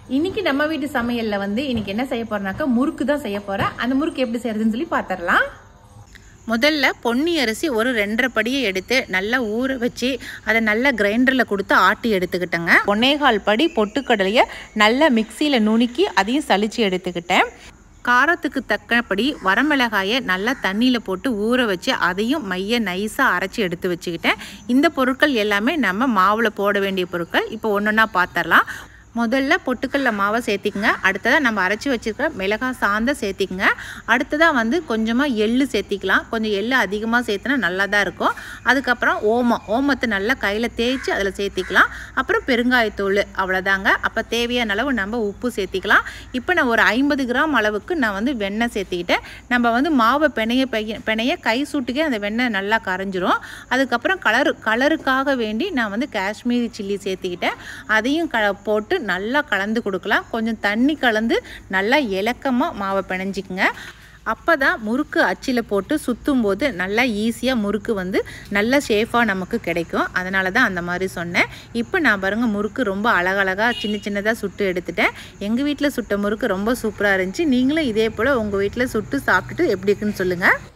இன்னைக்கு நம்ம வீட்டு சமையல்ல வந்து இன்னைக்கு என்ன செய்ய போறேனாக்கா முறுக்கு தான் செய்ய போறேன் அந்த முறுக்கு எப்படி செய்யறதுன்னு சொல்லி பாத்திரலாம் முதல்ல பொன்னி அரிசி ஒரு ரெண்டரை படியை எடுத்து நல்லா ஊற வச்சு அதை நல்லா கிரைண்டரில் கொடுத்து ஆட்டி எடுத்துக்கிட்டேங்க ஒன்னேகால் படி பொட்டுக்கடலையை நல்லா மிக்சியில் நுணுக்கி அதையும் சலிச்சு எடுத்துக்கிட்டேன் காரத்துக்கு தக்கபடி வரமிளகாயை நல்லா தண்ணியில் போட்டு ஊற வச்சு அதையும் மைய நைஸாக அரைச்சி எடுத்து வச்சுக்கிட்டேன் இந்த பொருட்கள் எல்லாமே நம்ம மாவில் போட வேண்டிய பொருட்கள் இப்போ ஒன்று ஒன்றா பார்த்துடலாம் முதல்ல பொட்டுக்கல்ல மாவை சேர்த்திக்கங்க அடுத்ததாக நம்ம அரைச்சி வச்சுருக்க மிளகாய் சாந்த சேர்த்திக்கங்க அடுத்ததாக வந்து கொஞ்சமாக எள்ளு சேர்த்திக்கலாம் கொஞ்சம் எள்ளு அதிகமாக சேர்த்துனா நல்லா தான் இருக்கும் அதுக்கப்புறம் ஓமம் ஓமத்தை நல்லா கையில் தேய்ச்சி அதில் சேர்த்திக்கலாம் அப்புறம் பெருங்காயத்தூள் அவ்வளோதாங்க அப்போ தேவையான அளவு நம்ம உப்பு சேர்த்திக்கலாம் இப்போ நான் ஒரு ஐம்பது கிராம் அளவுக்கு நான் வந்து வெண்ணெய் சேர்த்திக்கிட்டேன் நம்ம வந்து மாவை பிணைய பெய்ய பிணைய கை சூட்டுக்கே அந்த வெண்ணெய் நல்லா கரைஞ்சிரும் அதுக்கப்புறம் கலரு கலருக்காக வேண்டி நான் வந்து காஷ்மீரி சில்லி சேர்த்திக்கிட்டேன் அதையும் க போட்டு நல்லா கலந்து கொடுக்கலாம் கொஞ்சம் தண்ணி கலந்து நல்லா இலக்கமாக மாவை பிணைஞ்சிக்குங்க அப்போ தான் முறுக்கு அச்சில் போட்டு சுற்றும் போது நல்லா ஈஸியாக முறுக்கு வந்து நல்ல ஷேஃபாக நமக்கு கிடைக்கும் அதனால தான் அந்த மாதிரி சொன்னேன் இப்போ நான் பாருங்கள் முறுக்கு ரொம்ப அழகழகாக சின்ன சின்னதாக சுட்டு எடுத்துட்டேன் எங்கள் வீட்டில் சுட்ட முறுக்கு ரொம்ப சூப்பராக இருந்துச்சு நீங்களும் இதே போல் உங்கள் வீட்டில் சுட்டு சாப்பிட்டுட்டு எப்படி இருக்குன்னு சொல்லுங்கள்